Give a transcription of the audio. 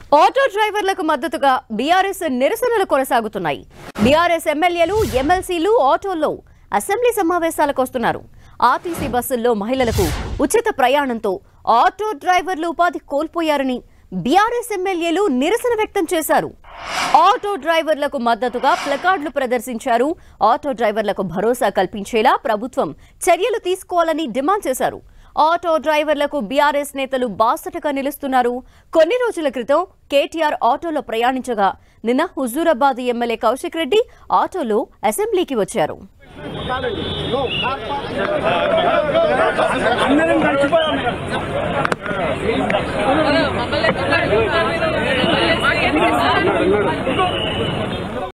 auto డ్రైవర్లకు మద్దతుగా BRS నిరసనలు కొనసాగుతున్నాయి బీఆర్ఎస్ ఎమ్మెల్యేలు ఎమ్మెల్సీలు ఆటోల్లో అసెంబ్లీ సమావేశాలకు వస్తున్నారు ఆర్టీసీ బస్సుల్లో మహిళలకు ఉచిత ప్రయాణంతో ఆటో డ్రైవర్లు ఉపాధి కోల్పోయారని బీఆర్ఎస్ ఎమ్మెల్యేలు నిరసన వ్యక్తం చేశారు ఆటో డ్రైవర్లకు మద్దతుగా ప్లకార్డులు ప్రదర్శించారు ఆటో డ్రైవర్లకు భరోసా కల్పించేలా ప్రభుత్వం చర్యలు తీసుకోవాలని డిమాండ్ చేశారు ఆటో డ్రైవర్లకు బీఆర్ఎస్ నేతలు బాసటగా నిలుస్తున్నారు కొన్ని రోజుల క్రితం కేటీఆర్ ఆటోలో ప్రయాణించగా నిన్న హుజూరాబాద్ ఎమ్మెల్యే కౌశిక్ రెడ్డి ఆటోలో అసెంబ్లీకి వచ్చారు అందరం కలిసిపోయాం మమ్మల్ని